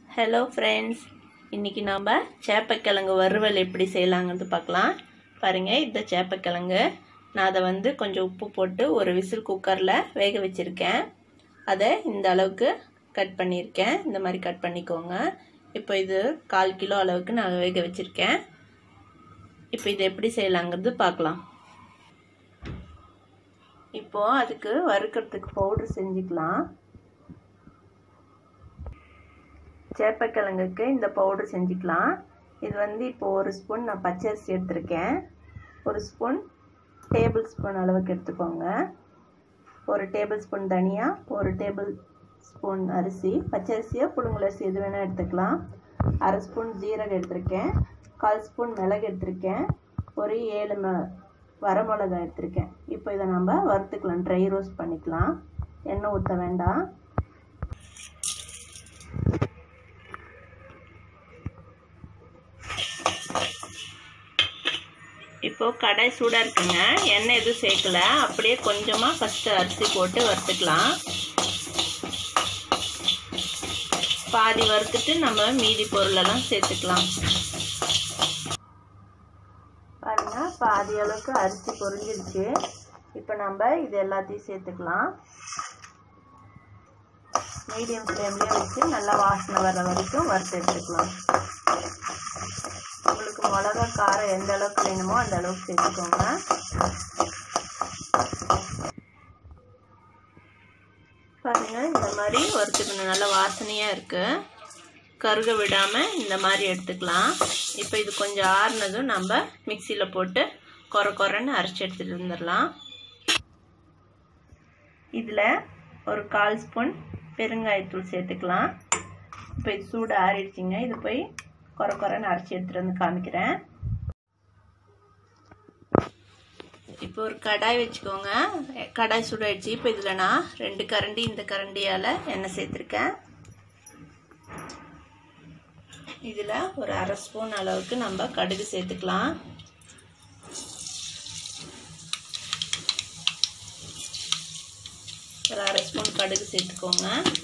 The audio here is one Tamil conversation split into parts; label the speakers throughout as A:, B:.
A: ஹலோ ஃப்ரெண்ட்ஸ் இன்றைக்கி நாம் சேப்பக்கிழங்கு வறுவல் எப்படி செய்யலாங்கிறது பார்க்கலாம் பாருங்கள் இந்த சேப்பக்கிழங்கு நான் அதை வந்து கொஞ்சம் உப்பு போட்டு ஒரு விசில் குக்கரில் வேக வச்சுருக்கேன் அதை இந்த அளவுக்கு கட் பண்ணியிருக்கேன் இந்த மாதிரி கட் பண்ணிக்கோங்க இப்போ இது கால் கிலோ அளவுக்கு நான் வேக வச்சுருக்கேன் இப்போ இது எப்படி செய்யலாங்கிறது பார்க்கலாம் இப்போது அதுக்கு வறுக்கிறதுக்கு பவுட்ரு செஞ்சுக்கலாம் சேப்பக்கிழங்குக்கு இந்த பவுடர் செஞ்சுக்கலாம் இது வந்து இப்போது ஒரு ஸ்பூன் நான் பச்சரிசி எடுத்திருக்கேன் ஒரு ஸ்பூன் டேபிள் ஸ்பூன் அளவுக்கு எடுத்துக்கோங்க ஒரு டேபிள் ஸ்பூன் தனியாக ஒரு டேபிள் ஸ்பூன் அரிசி பச்சரிசியோ புழுங்கலரிசி எது வேணால் எடுத்துக்கலாம் அரை ஸ்பூன் ஜீரகம் எடுத்திருக்கேன் கால் ஸ்பூன் மிளகு எடுத்திருக்கேன் ஒரு ஏழு ம வரமிளகாய் எடுத்திருக்கேன் இப்போ இதை நம்ம வறுத்துக்கலாம் ட்ரை ரோஸ்ட் பண்ணிக்கலாம் எண்ணெய் ஊற்ற வேண்டாம் இப்போது கடாய் சூடாக இருக்குங்க எண்ணெய் எதுவும் சேர்க்கல அப்படியே கொஞ்சமாக ஃபஸ்ட்டு அரிசி போட்டு வறுத்துக்கலாம் பாதி வறுத்துட்டு நம்ம மீதி பொருளெல்லாம் சேர்த்துக்கலாம் பாருங்க பாதி அளவுக்கு அரிசி பொரிஞ்சிருச்சு இப்போ நம்ம இது எல்லாத்தையும் சேர்த்துக்கலாம் மீடியம் ஃப்ளேம்லேயே வச்சு நல்லா வாசனை வர வரைக்கும் வறுத்து எடுத்துக்கலாம் உங்களுக்கு மிளகா காரம் எந்த அளவுக்கு வேணுமோ அந்த அளவுக்கு சேர்த்துக்கோங்க பாருங்க இந்த மாதிரி வறுத்துக்கணும் நல்லா வாசனையாக இருக்குது கருக விடாமல் இந்த மாதிரி எடுத்துக்கலாம் இப்போ இது கொஞ்சம் ஆறுனதும் நம்ம மிக்சியில் போட்டு குறை குறைன்னு அரைச்சி எடுத்துகிட்டு வந்துடலாம் இதில் ஒரு கால் ஸ்பூன் பெருங்காயத்தூள் சேர்த்துக்கலாம் இப்போ இது சூடு ஆறிடுச்சிங்க இது போய் குறை குறைன்னு அரைச்சி எடுத்துகிட்டு வந்து காமிக்கிறேன் இப்போ ஒரு கடாய் வச்சுக்கோங்க கடாய் சூடாயிடுச்சு இப்போ இதில் நான் ரெண்டு கரண்டி இந்த கரண்டியால் எண்ணெய் சேர்த்துருக்கேன் இதில் ஒரு அரை ஸ்பூன் அளவுக்கு நம்ம கடுகு சேர்த்துக்கலாம் ஒரு அரை ஸ்பூன் கடுகு சேர்த்துக்கோங்க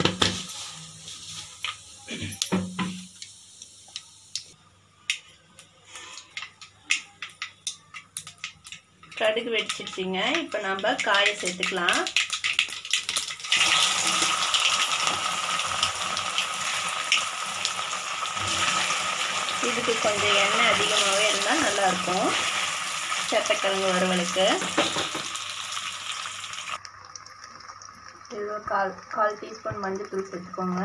A: கடுகு வெடிச்சிருச்சிங்க இப்போ நம்ம காயை சேர்த்துக்கலாம் இதுக்கு கொஞ்சம் எண்ணெய் அதிகமாகவே இருந்தால் நல்லாயிருக்கும் சட்டக்கிழங்கு வறுவலுக்கு இது கால் கால் டீஸ்பூன் மஞ்சள் தூள் சேர்த்துக்கோங்க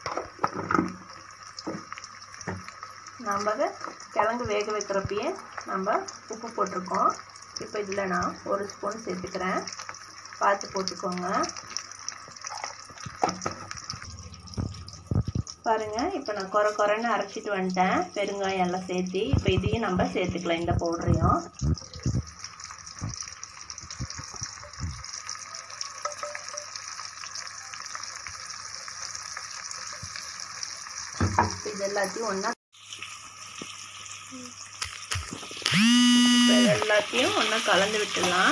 A: நம்ம கிழங்கு வேக வைக்கிறப்பயே நம்ம உப்பு போட்டிருக்கோம் இப்போ இதில் நான் ஒரு ஸ்பூன் சேர்த்துக்கிறேன் பார்த்து போட்டுக்கோங்க பாருங்கள் இப்போ நான் குறை குறைன்னு அரைச்சிட்டு வந்துட்டேன் பெருங்காயம் எல்லாம் சேர்த்து இப்போ இதையும் நம்ம சேர்த்துக்கலாம் இந்த பவுடரையும் இது எல்லாத்தையும் ஒன்றா இப்போ எல்லாத்தையும் ஒன்றா கலந்து விட்டுடலாம்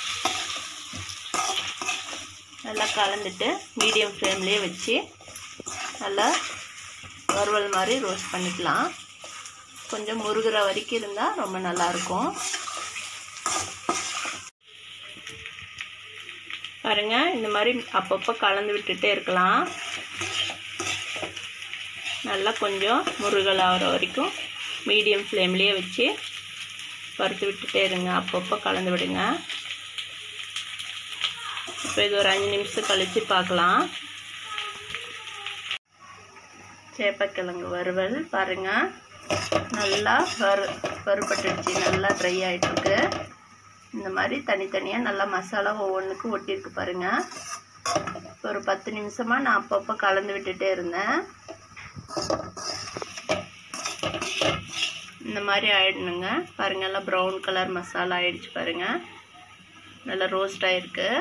A: நல்லா கலந்துட்டு மீடியம் ஃப்ளேம்லேயே வச்சு நல்லா வறுவல் மாதிரி ரோஸ்ட் பண்ணிக்கலாம் கொஞ்சம் முருகிற வரைக்கும் இருந்தால் ரொம்ப நல்லாயிருக்கும் பாருங்கள் இந்த மாதிரி அப்பப்போ கலந்து விட்டுட்டே இருக்கலாம் நல்லா கொஞ்சம் முருகல் ஆகிற வரைக்கும் மீடியம் ஃப்ளேம்லேயே வச்சு வறுத்து விட்டுட்டே இருங்க அப்பப்போ கலந்து விடுங்க இப்போ இது ஒரு அஞ்சு நிமிஷம் கழித்து பார்க்கலாம் சேப்பக்கிழங்கு வறுவல் பாருங்கள் நல்லா வறு வறுபட்டுடுச்சு நல்லா ட்ரை ஆகிட்டுருக்கு இந்த மாதிரி தனித்தனியாக நல்லா மசாலா ஒவ்வொன்றுக்கு ஒட்டியிருக்கு பாருங்கள் ஒரு பத்து நிமிஷமாக நான் அப்பப்போ கலந்து விட்டுட்டே இருந்தேன் இந்த மாதிரி ஆயிடணுங்க பாருங்க எல்லாம் ப்ரௌன் கலர் மசாலா ஆயிடுச்சு பாருங்க நல்லா ரோஸ்ட் ஆயிருக்கு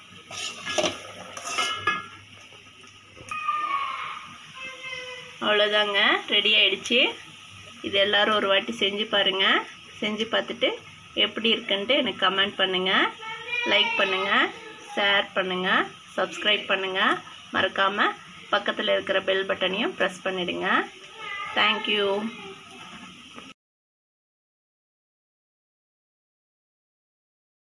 A: அவ்வளோதாங்க ரெடி ஆயிடுச்சு இது எல்லாரும் ஒரு வாட்டி செஞ்சு பாருங்க செஞ்சு பார்த்துட்டு எப்படி இருக்குன்ட்டு எனக்கு கமெண்ட் பண்ணுங்கள் லைக் பண்ணுங்கள் ஷேர் பண்ணுங்கள் சப்ஸ்கிரைப் பண்ணுங்கள் மறக்காமல் பக்கத்தில் இருக்கிற பெல் பட்டனையும் ப்ரெஸ் பண்ணிடுங்க தேங்க்யூ